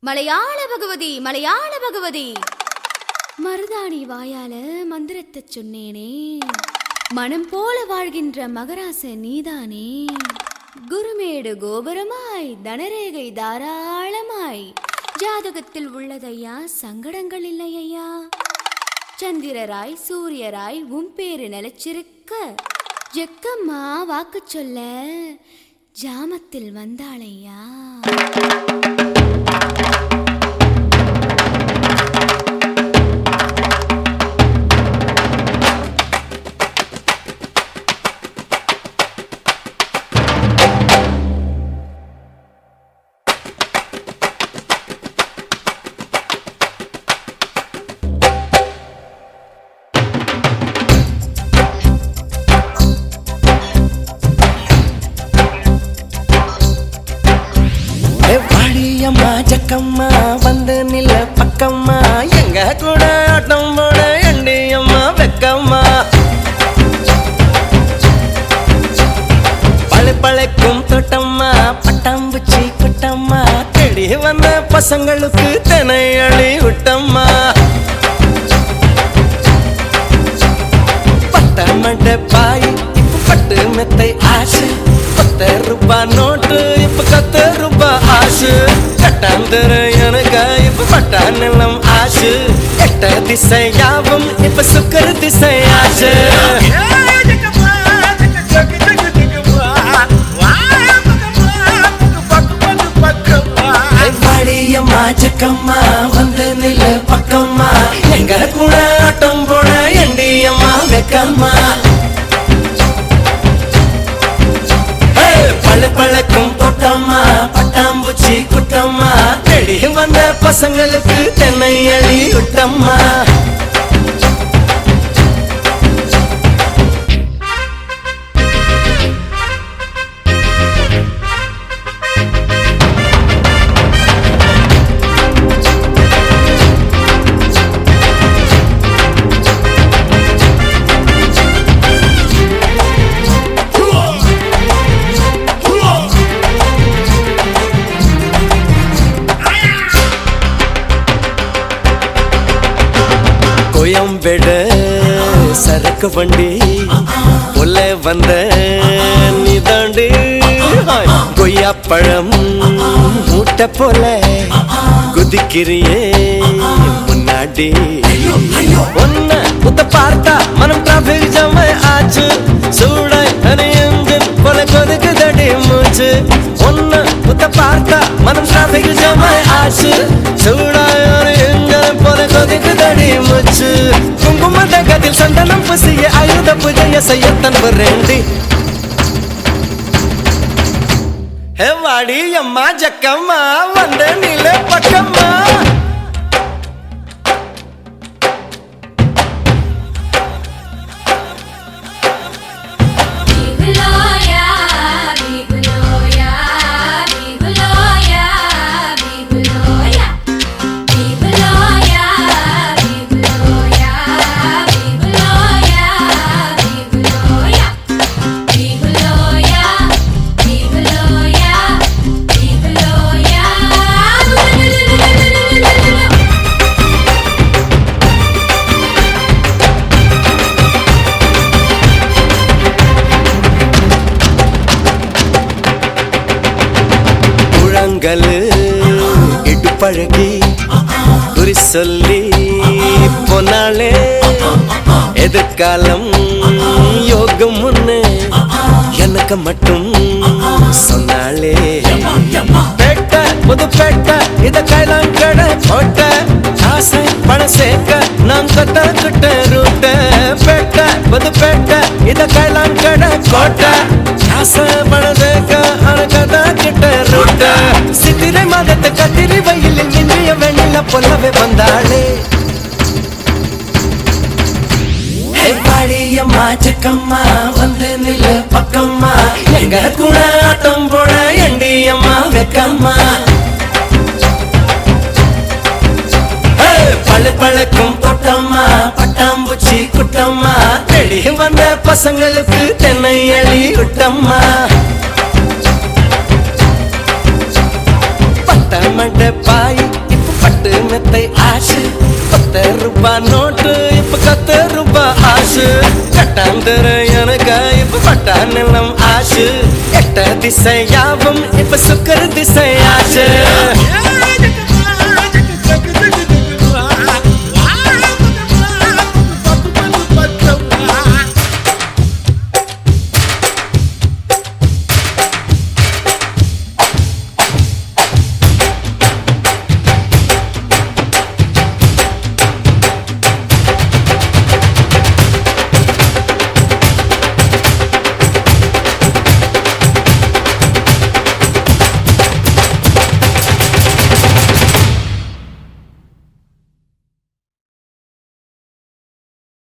மலையாள பகவதி மலையாள பகவதி மருதாணி வாயால மந்திரத்தை சொன்னேனே மனம் போல வாழ்கின்ற மகராச நீதானே குருமேடு கோபுரமாய் தனரேகை தாராளமாய் ஜாதகத்தில் உள்ளதையா சங்கடங்கள் இல்லையா சந்திரராய் சூரியராய் உன் பேரு நிலைச்சிருக்க ஜெக்கம்மா வாக்கு சொல்ல ஜாமத்தில் வந்தாளையா ஏ வாடியம்மா ஜக்கம்மா வந்து நில்ல பக்கம்மா எங்க கூட ஆட்டம் போட எண்டியம்மா வெக்கம்மா பழு பழைக்கும் தோட்டம்மா பட்டாம்பூச்சி குட்டம்மா தேடி வந்த பசங்களுக்கு தினை அழி விட்டம்மா பட்ட மண்ட பாய் இப்ப பட்டு மெத்தை ஆசை பத்து ரூபா நோட்டு இப்ப கத்து ரூபா ஆசு கட்டாந்தர எனக்கு இப்ப பட்டா நிலம் ஆசு எட்ட திசை யாவும் இப்ப சுக்கர திசை ஆசு வாடியம்மா ஜக்கம்மா வந்து நில பக்கம்மா எங்க கூட ஆட்டம் போட எண்டியம்மா வெக்கம்மா பழு பழக்கும் தோட்டம்மா பட்டாம்பூச்சி குட்டம்மா தேடி வந்த பசங்களுக்கு தென்னை அழி விட்டம்மா கோயம்பேடு சரக்கு வண்டி உள்ள வந்த நிதாண்டி கொய்யா பழம் மூட்டை போல குதிக்கிறியே முன்னாடி ஒன்ன புத்த பார்த்தா மனம் டிராபிக் ஜாம் ஆச்சு சூடாய் அணியஞ்சன் போல கொதிக்குதடி மூச்சு ஒன்ன புத்த பார்த்தா மனம் டிராபிக் ஜாம் ஆச்சு சூடாய் அணியஞ்சன் போல கொதிக்குதடி மூச்சு குங்குமத கதில் சந்தனம் புசிய ஆயுத பூஜைய செய்ய தன்புரேண்டி ஹே வாடி அம்மா ஜக்கம்மா வந்த நில பக்கம்மா Biguloya, biguloya, biguloya, biguloya. Biguloya, biguloya, biguloya, biguloya. Biguloya, biguloya, biguloya. முழங்கல் இடுப்பழகி குறி சொல்லி போனாலே எதிர்காலம் யோகம் முன்னு எனக்கு மட்டும் சொன்னாலே பேட்ட புது பேட்ட இத கைலாங் கடை போட்ட ஆசை பணம் சேர்க்க நான் கத்த கிட்ட ரூட்ட பேட்ட புது பேட்ட இத கைலாங் கடை கோட்ட ஆசை பணம் சேர்க்க அனகத கிட்ட ரூட்ட சித்திரை மாதத்து கத்திரி வயலில் நின்றிய வெண்ணில பொல்லவே வந்தாளே பாடியம்மா சிக்கம்மா வந்து நில்லு பக்கம்மா எங்க கூட ஆட்டம் போட எண்டியம்மா வெக்கம்மா ஏய், பழு பழக்கும் தோட்டம்மா பட்டாம்பூச்சி குட்டம்மா தேடி வந்த பசங்களுக்கு தென்னை அழி விட்டம்மா பட்ட மண்ட போட்ட பாய் இப்ப பட்டு மெத்தை ஆசு பத்து ரூபா நோட்டு இப்ப கத்து ரூபா ஆசு கட்டாந்தர எனக்கு இப்ப பட்டா நிலம் ஆசு எட்ட திசையாவும் இப்ப சுக்கர திசை ஆசு